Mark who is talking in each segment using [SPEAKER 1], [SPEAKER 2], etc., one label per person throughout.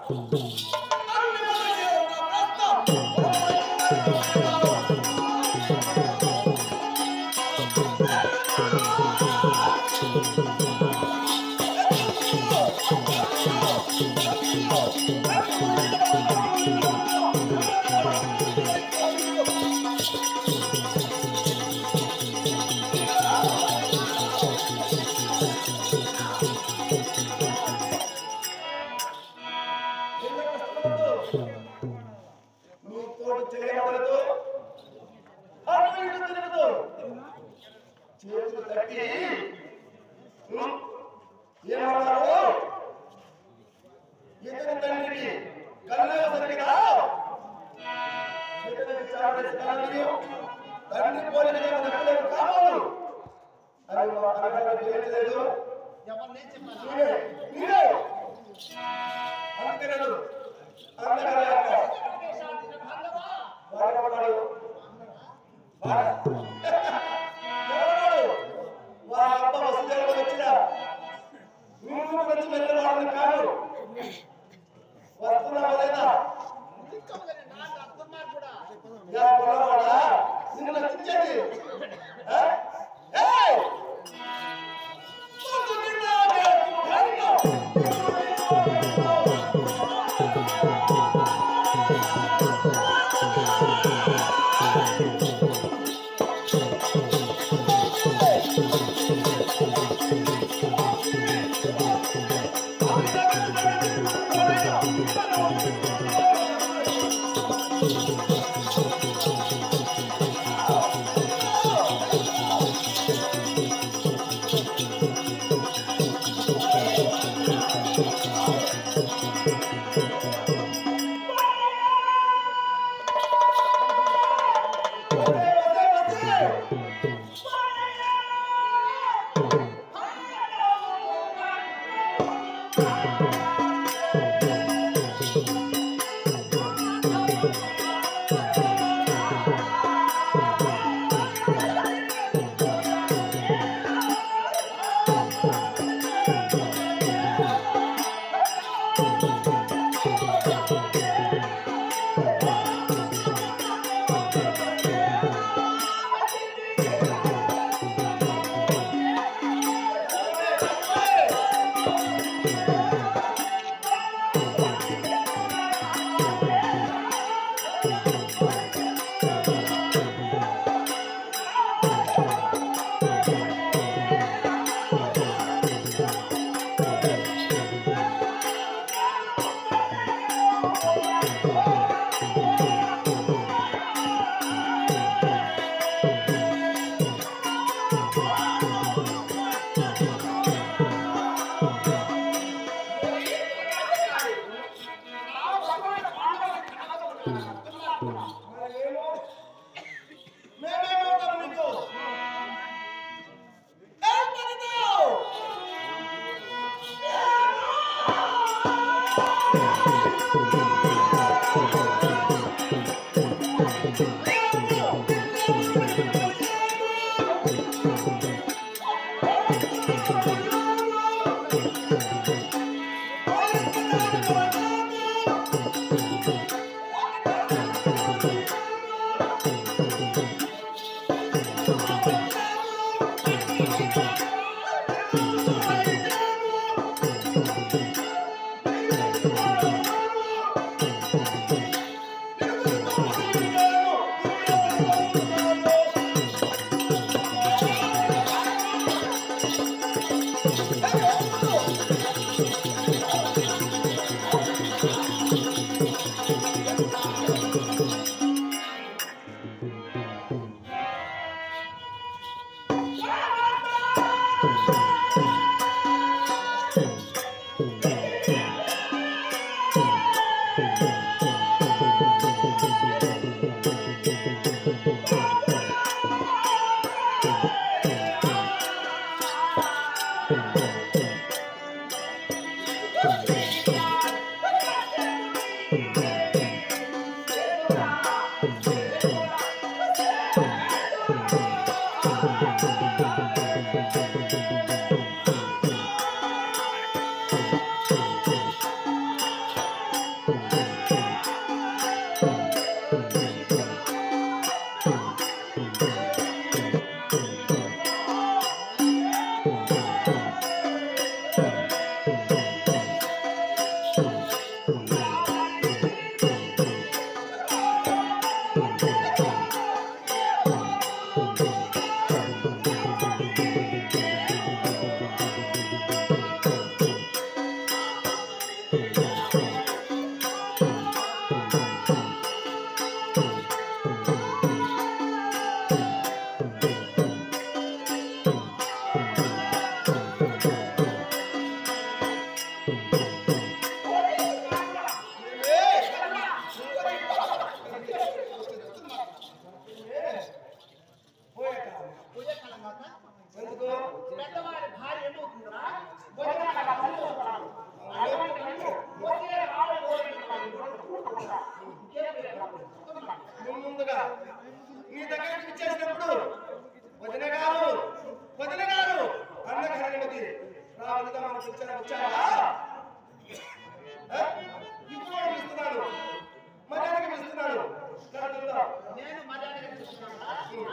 [SPEAKER 1] నీ తోడు చేయబడదు అటు ఇటు తిరగదు చేతులు తట్టి ఉమ్, ఏమన్నారు ఇతని తండ్రికి కన్నుగా సరిగా ఇతనికి చావడేసి కన్నీయు, తండ్రి పోలిన దేవుడు కావాలి అని మా అన్నగారు తెలియలేదు మీరే మీరే అందుకనడు అందుకనడు వాడవాడు ఎవరు వాళ్ళ అప్ప వసుదేవుడు వచ్చిన నువ్వు వచ్చి వెళ్ళిన వాళ్ళని కాదు వస్తున్నావా లేదా యా పొలవాడా నిన్ను నచ్చించేది ఆ? ఏయ్! ముందు నిన్నాడే కుమారుడు.
[SPEAKER 2] Thank
[SPEAKER 1] అడుగుదామని వచ్చాను వచ్చావా ఆ? ఇప్పుడు వాడు పిలుస్తున్నాడు మర్యాదగా పిలుస్తున్నాడు కడుతుందా
[SPEAKER 2] నేను మర్యాదగా చూస్తున్నాను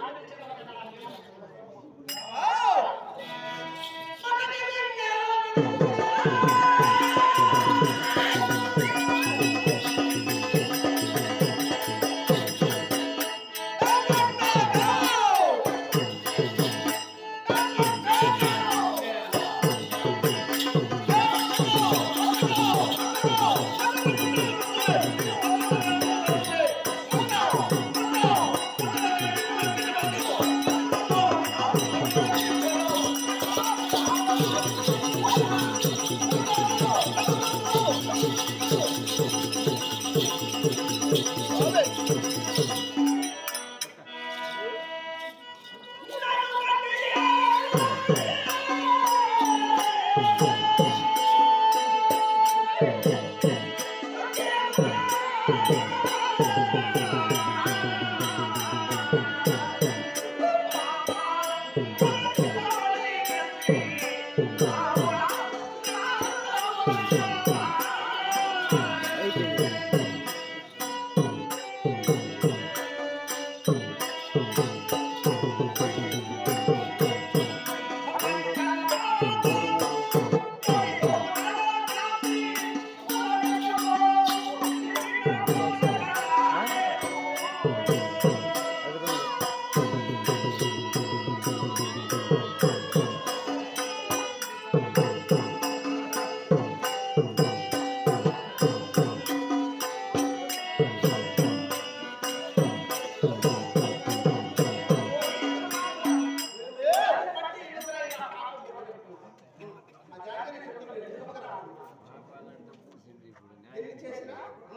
[SPEAKER 1] ఎన్ని చేసినా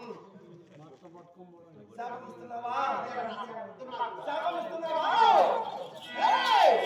[SPEAKER 1] శాపమిస్తున్నావా శాపమిస్తున్నావా ఏయ్!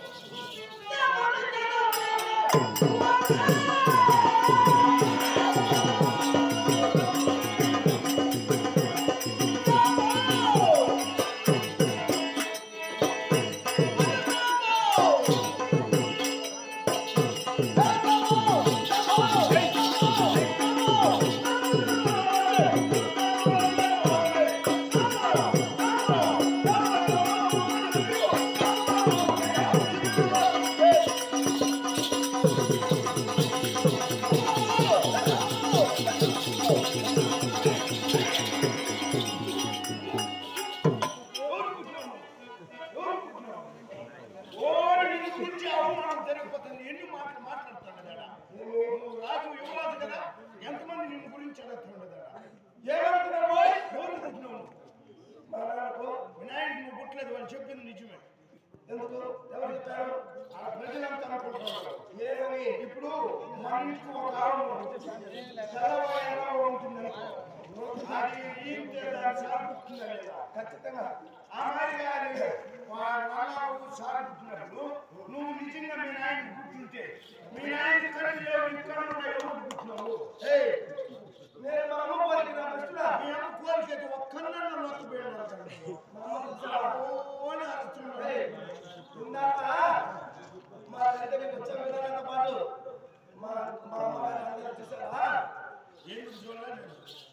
[SPEAKER 2] ఓరి నీ గురించి అవమానం జరిగిపోతుంది ఎన్ని మాటలు మాట్లాడుతాడు కదా నువ్వు రాజు యువరాజు కదా ఎంతమంది నిన్ను గురించి అడుగుతున్నాడు కదా
[SPEAKER 1] ఏమంటున్నావు బాయ్?
[SPEAKER 2] ఎవరు పుట్టినావు
[SPEAKER 1] మా నాన్నకు
[SPEAKER 2] వినాయకుడు నువ్వు పుట్టలేదు వాళ్ళు చెప్పింది నిజమే
[SPEAKER 1] ఎందుకు ఎవరు చెప్పారు
[SPEAKER 2] ఆ ప్రజలంతా అనుకుంటున్నారు
[SPEAKER 1] ఏమని
[SPEAKER 2] ఇప్పుడు మన ఇంటికి ఒక ఆవు సెలవు ఎలా ఉంటుంది అనుకో. అది ఈంటే దాని సాగుతుందా లేదా
[SPEAKER 1] ఖచ్చితంగా
[SPEAKER 2] ఆ మాదిరిగా అది వాళ్ళ వాళ్ళకు సాగుతున్నప్పుడు నువ్వు నిజంగా మీ నాయన గుర్తుంటే మీ నాయన కళ్ళు లేవు ఇక్కడ ఎవరు గుర్తున్నావు
[SPEAKER 1] ఏయ్, నేను మా అమ్మ పోలికి నా బస్సులా
[SPEAKER 2] మీ అమ్మ కోరికైతే ఒక్కనన్నా నొక్కి పోయాడు ఓని అరుస్తున్నాడు
[SPEAKER 1] ఏయ్, ఇందాక మా దగ్గరికి వచ్చే విధానంతో పాటు మా మా అమ్మగారు అందరూ చూసారా
[SPEAKER 2] ఎందుకు చూడలేదు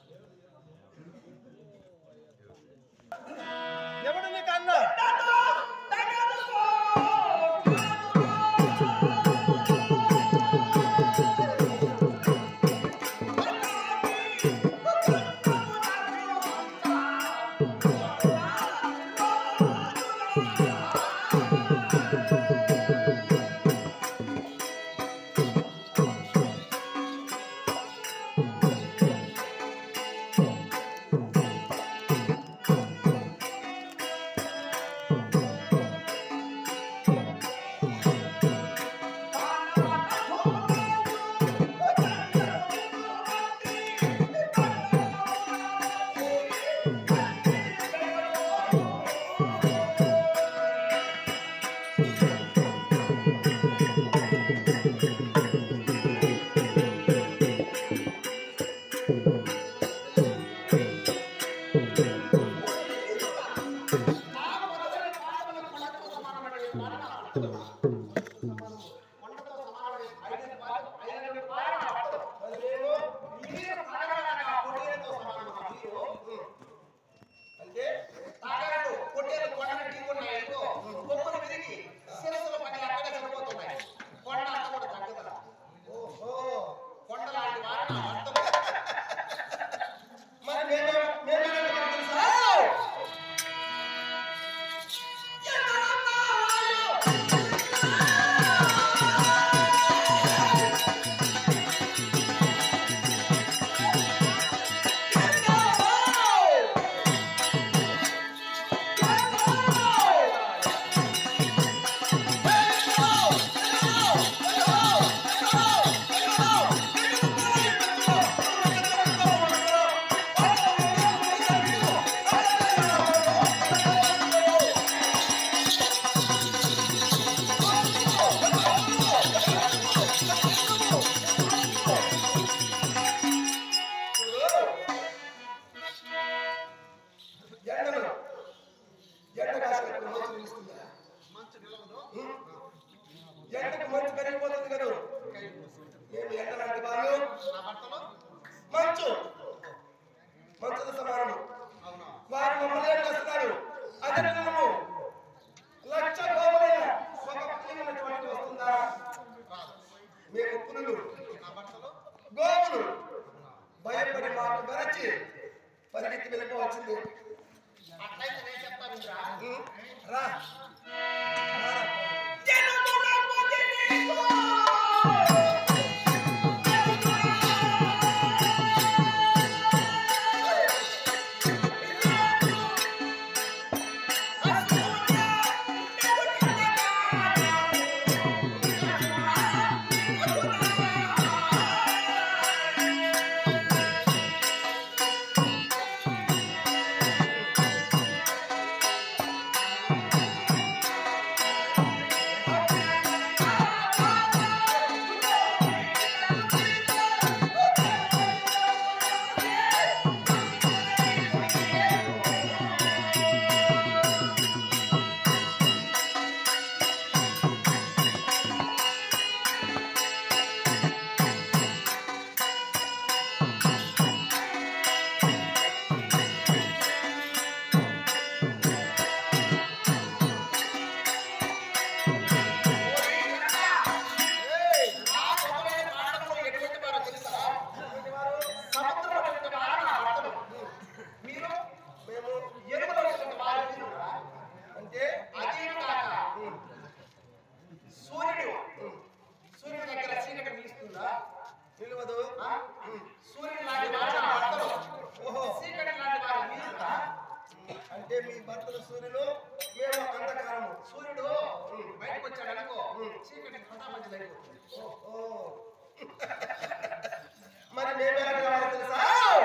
[SPEAKER 1] ఎవడు నీకు అన్నా
[SPEAKER 2] ఆ
[SPEAKER 1] పులులు గోవులు భయపడి మాకు వెరచి పరిగెత్తి వెళ్ళిపోవచ్చింది
[SPEAKER 3] అట్లయితే నేను చెప్తాను ఇంద్రా.
[SPEAKER 1] ఉం? రా రారా.
[SPEAKER 3] ఏయ్, నా కొమ్మలైన పాండవులు ఎటువంటి వారో తెలుసా? సముద్రం వంటి వారు నా భర్తలు. మీరు
[SPEAKER 1] మేము
[SPEAKER 3] ఎరువుల వంటి వారు మీరు.
[SPEAKER 1] అంటే
[SPEAKER 3] అదేను కాక సూర్యుడు సూర్యుడి దగ్గర చీకటి నిలుస్తుందా
[SPEAKER 1] నిలవదు
[SPEAKER 3] ఆ? సూర్యుడు లాంటి వారు నా భర్తలు.
[SPEAKER 1] ఓహో
[SPEAKER 3] చీకటి లాంటి వారు మీరురా?
[SPEAKER 1] అంటే మీ భర్తలు సూర్యులు మేము అంధకారము
[SPEAKER 3] సూర్యుడు బయటకు వచ్చాడు అనుకో చీకటి పటాపంచలు అయిపోతుంది.
[SPEAKER 1] ఓ మరి మేము ఎలా కావాలో తెలుసా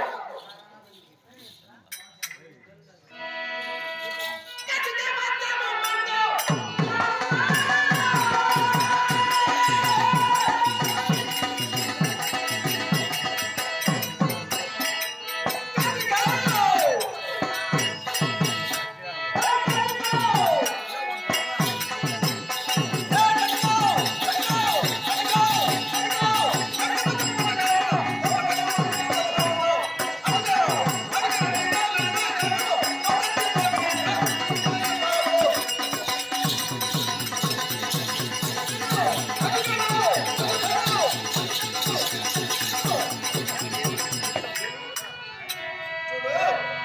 [SPEAKER 1] చూడు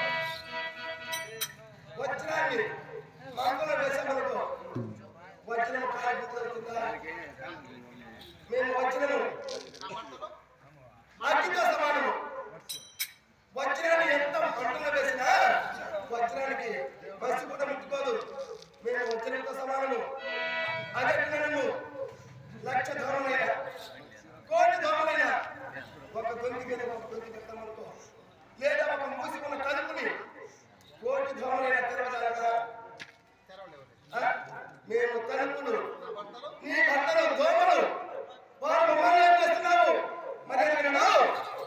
[SPEAKER 1] వజ్రాన్ని మంగళ వేసములతో వజ్రము కాలిపోతుందా మేము వజ్రము అగ్గితో సమానము వజ్రాన్ని ఎంత మంటలో వేసినా వజ్రానికి బస్సు కూడా ముట్టుకోదు మేము వజ్రంతో సమానము అగట్లను లక్ష దూరమైన కోటి దూరమైన ఒక గొంతు మీద ఒక గొంతు పెట్టమనుకో లేదా ఒక మూసి ఉన్న కలుపుని కోటి దోమలైన తెరవజాలగా ఆ? మేము తలుపులు నీ భర్తలు దోమలు వారు మమ్మల్ని ఏం చేస్తున్నావు మరి ఏం వినడు?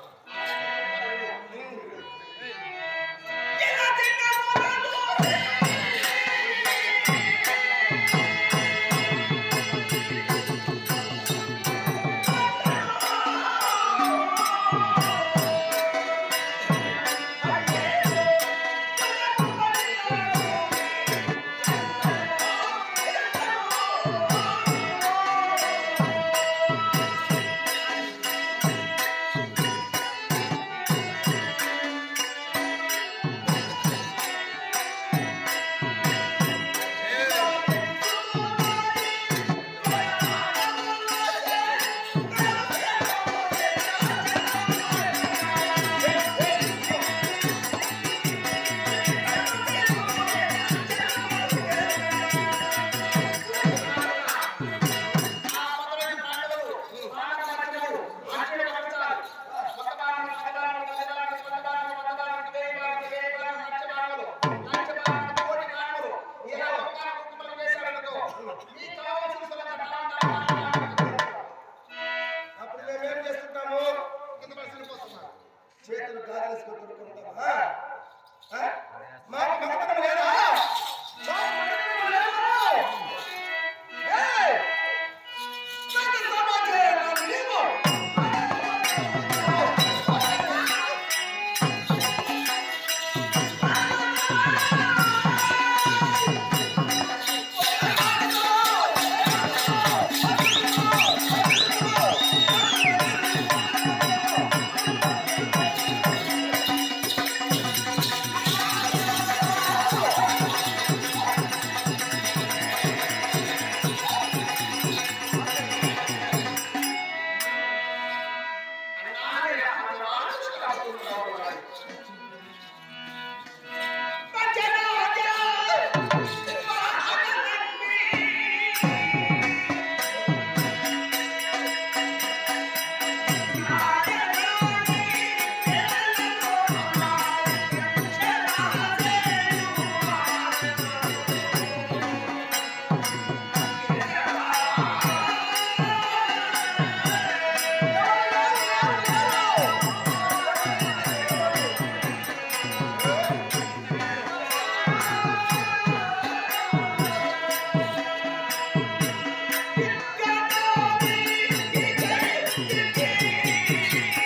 [SPEAKER 3] ఆ మొదలైన పాండవులు, పాండవార్జునులు, అర్జునుడు వంశాలు, మొత్తబాణులు, పదబాణులు, పదబాణులు, పదబాణులు, పదబాణులు, వేయబాణులు, వేయబాణులు, లక్షబాణులు, లక్షబాణులు, కోటి బాణులు, ఇలా ఒక్కొక్క కుటుంబం వేశారనుకో, మీకు కావాల్సిన సొంత బాణాలు
[SPEAKER 1] అప్పుడు మేము ఏం చేస్తుంటాము
[SPEAKER 3] కింద పడి చనిపోతున్నారు.
[SPEAKER 1] చేతులు గాలేసుకొని దొరుకుంటామా మాకు మగతనం లేదా మాకు మగతనం లేదా? ఏయ్! నాకు సమాచారం నీవు
[SPEAKER 3] ఆ Thank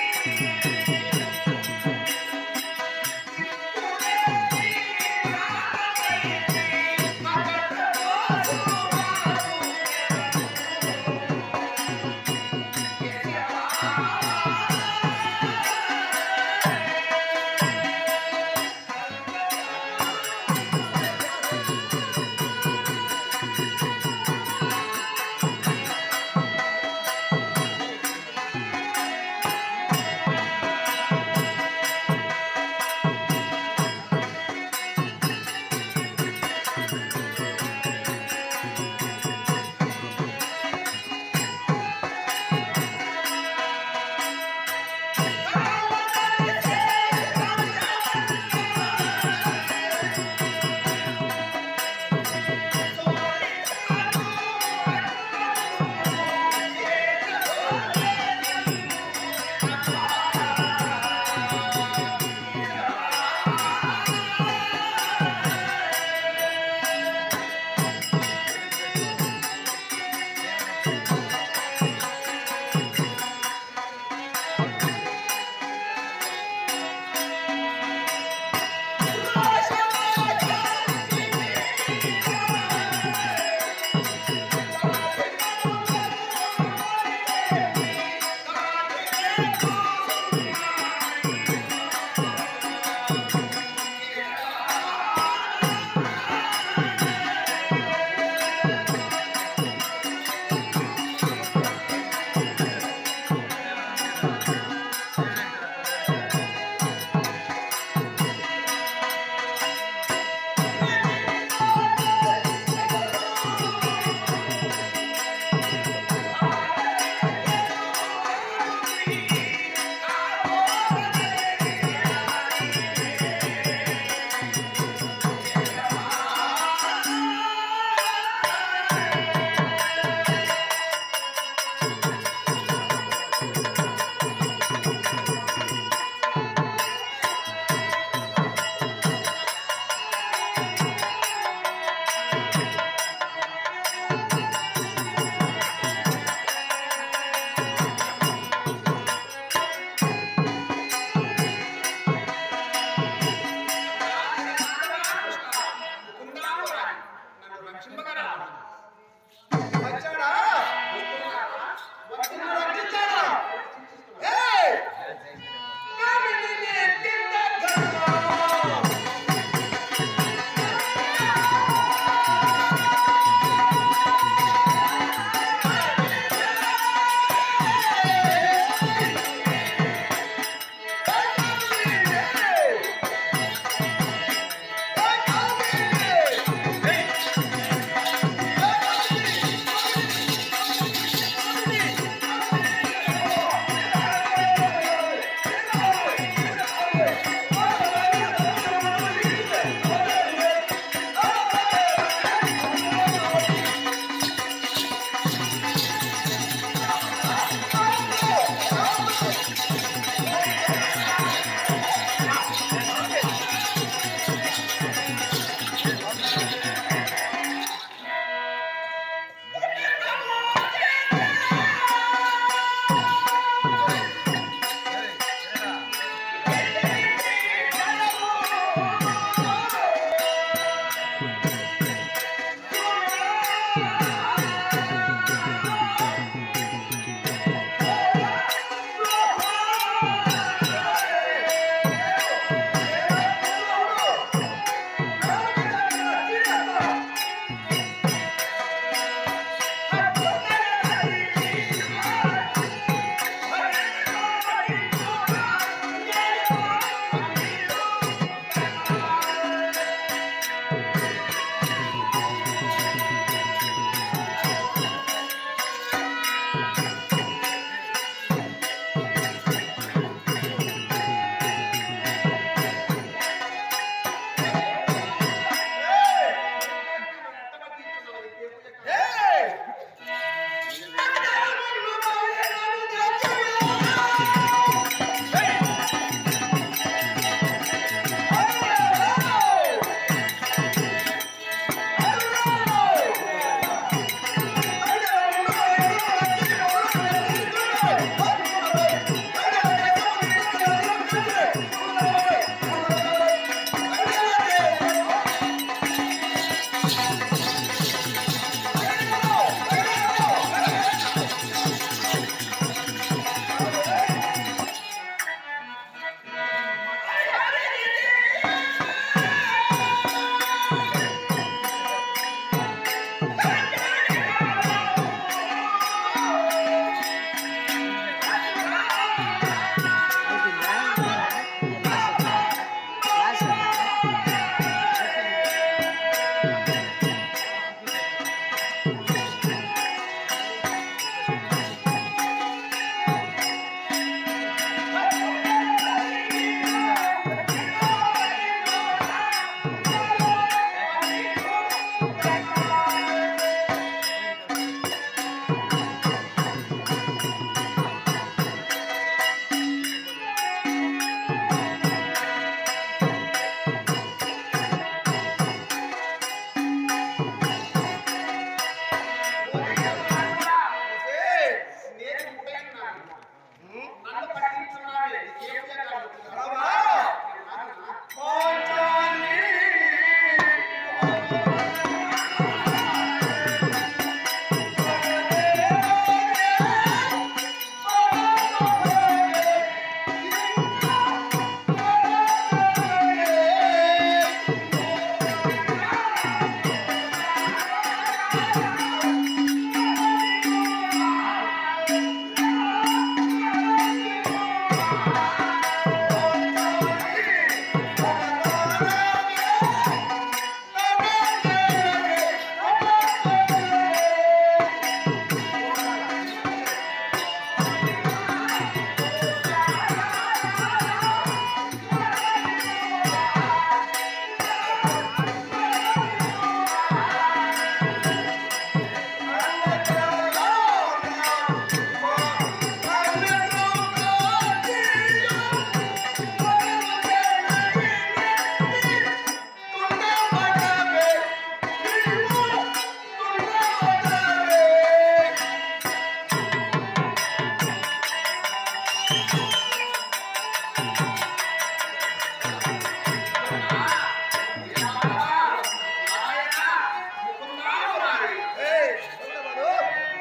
[SPEAKER 1] ఏయ్, ఎవరు?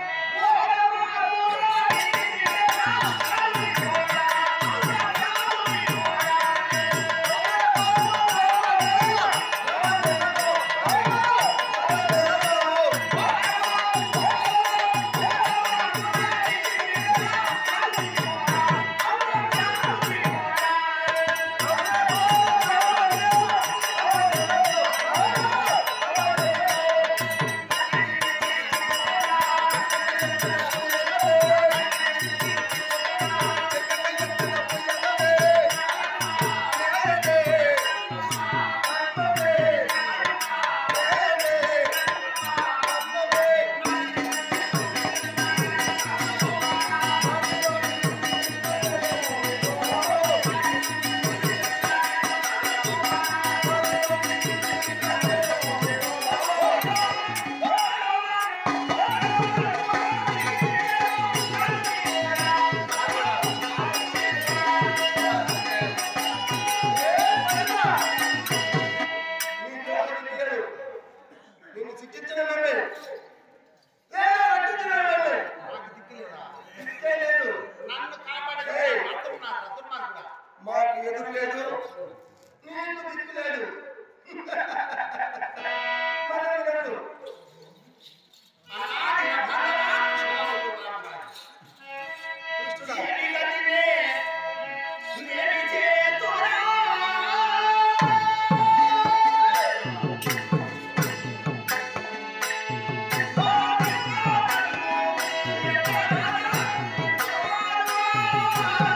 [SPEAKER 1] నిన్ను శిక్షించిన నమ్మే రక్షించిన నమ్మే దిక్కే లేదు మాకు ఎదురు లేదు నీకు దిక్కు లేదు మరి లేదు. కృష్ణుడా
[SPEAKER 3] ఆ